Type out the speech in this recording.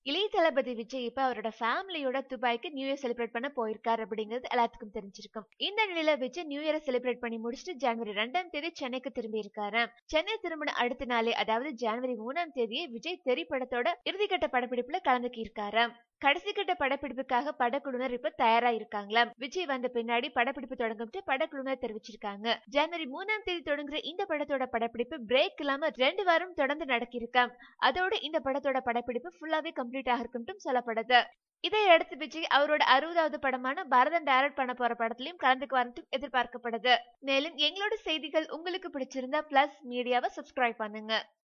இளைய தளபதி விஜய் இப்ப அவரோட ஃபேமிலியோட துபாய்க்கு நியூ இயர் செலிப்ரேட் பண்ண போயிருக்காரு அப்படிங்கிறது எல்லாத்துக்கும் தெரிஞ்சிருக்கும் இந்த நிலையில விஜய் நியூ இயர் செலிப்ரேட் பண்ணி முடிச்சுட்டு ஜனவரி ரெண்டாம் தேதி சென்னைக்கு திரும்பி இருக்காரு சென்னை திரும்பின அடுத்த நாளே அதாவது ஜனவரி மூணாம் தேதியே விஜய் தெரி படத்தோட இறுதிக்கட்ட படப்பிடிப்புல கலந்துக்கி இருக்காரு கடைசி கட்ட படப்பிடிப்புக்காக படக்குழுவினர் இப்ப தயாரா இருக்காங்களாம் விஜய் வந்த பின்னாடி படப்பிடிப்பு தொடங்கும் படக்குழுவினர் தெரிவிச்சிருக்காங்க ஜனவரி மூணாம் தேதி தொடங்குற இந்த படத்தோட படப்பிடிப்பு பிரேக் இல்லாம ரெண்டு வாரம் தொடர்ந்து நடக்கிருக்காம் அதோட இந்த படத்தோட படப்பிடிப்பு ஃபுல்லாவே கம்ப்ளீட் ஆகிருக்கும் சொல்லப்படுது இதை அடுத்து விஜய் அவரோட அறுபதாவது படமான பரதன் டைரக்ட் பண்ண போற படத்திலையும் கலந்துக்கு வரதும் எதிர்பார்க்கப்படுது மேலும் எங்களோட செய்திகள் உங்களுக்கு பிடிச்சிருந்தா பிளஸ் மீடியாவை சப்ஸ்கிரைப் பண்ணுங்க